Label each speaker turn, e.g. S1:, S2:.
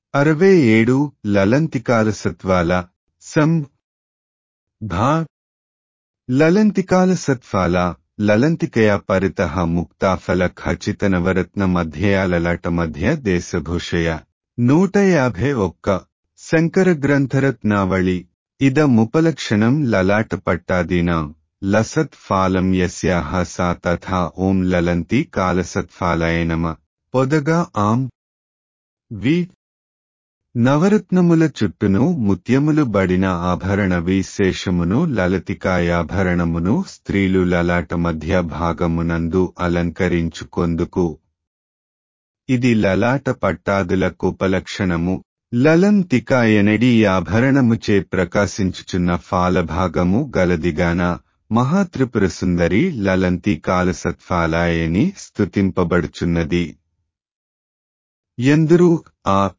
S1: అరవై ఏడు లలంతికాల సత్వాల సం భా లలంతికాల సత్వాల లలంతికయా పరిత ముక్తాఫల ఖచిత నవరత్న మధ్యయాలలాట మధ్య దేశభూషయ నూట యాభై ఒక్క శంకర గ్రంథరత్నావళి ఇదముపలక్షణం లలాట పట్టాదీనాం లసత్ ఫాలం యస్యాహ సా తథా ఓం లలంతి కాలసత్ఫాలయ నమ పొదగా ఆం వి నవరత్నముల చుట్టును ముత్యములు బడిన ఆభరణ విశేషమును లలతికాయాభరణమును స్త్రీలు లలాట మధ్య భాగమునందు అలంకరించుకొందుకు ఇది లలాట పట్టాదులకు ఉపలక్షణము లలంతికాయనడి ఆభరణముచే ప్రకాశించుచున్న ఫాలభాగము గలదిగాన మహాత్రిపుర సుందరి లలంతి కాలసత్ఫాలాయని స్తుతింపబడుచున్నది ఎందరూ ఆ